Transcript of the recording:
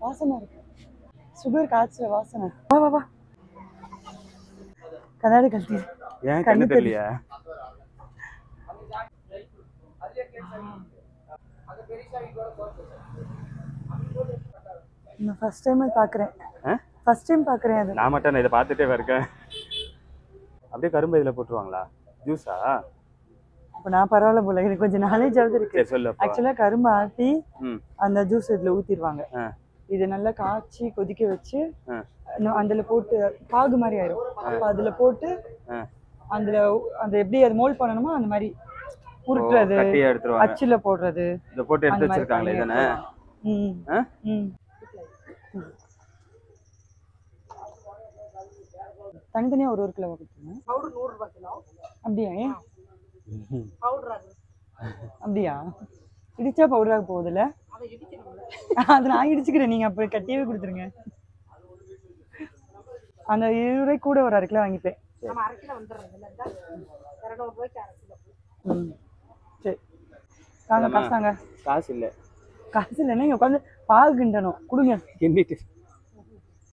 வாசமா இருக்கு சுகர் காய்ச்சல வாசனை வா வா வா கண்ணாடி கழட்டி ஏன் கண்ணு கண்ணு தெரியலையா நான் ஃபர்ஸ்ட் டைம் பார்க்குறேன் ஆ? ஃபர்ஸ்ட் டைம் பார்க்குறேன் அது நான் மட்டும் நான் இதை பார்த்துட்டே இருக்கேன் அப்படியே கரும்பு இதில் போட்டுருவாங்களா ஜூஸா அப்போ நான் பரவாயில்ல போல எனக்கு கொஞ்சம் நாலேஜ் ஆகுது இருக்கு சரி சொல்லு அப்போ ஆக்சுவலாக கரும்பு ஆட்டி ம் அந்த ஜூஸ் இதில் ஊற்றிடுவாங்க ஆ இது நல்லா காய்ச்சி கொதிக்க வச்சு ஆ இன்னும் அதுல போட்டு பாகு மாதிரி ஆயிரும் அப்ப அதுல போட்டு ஆ அதுல அந்த எப்படி அது மோல்ட் பண்ணணுமோ அந்த மாதிரி உருட்டுறது கட்டியாக எடுத்துருவாங்க அச்சுல போடுறது இதை போட்டு அந்த எடுத்து மாதிரி வச்சிருக்காங்களே பண்ணி தானே ம் ஆ ம் தனித்தனியா ஒரு ஒரு கிலோ கொடுத்துருங்க பவுடர் நூறு ரூபாய் கிலோ அப்படியா ஏன் பவுடர் அது அப்படியா இடிச்சா பவுடராக போகுதுல்ல அதை இடிக்கணும்ல அது நான் இடிச்சுக்கிறேன் நீங்க அப்ப கட்டியவே கொடுத்துருங்க அந்த இருபது ரூபாய் கூட ஒரு அரை கிலோ வாங்கிப்பேன் நம்ம அரை கிலோ வந்துடுறது இல்லை இந்த இரநூறு ரூபாய்க்கு அரை கிலோ ம் சரி தாங்க காசு தாங்க காசு இல்லை காசு இல்லைன்னா இங்க உட்காந்து பால் கிண்டணும் கொடுங்க கிண்டிட்டு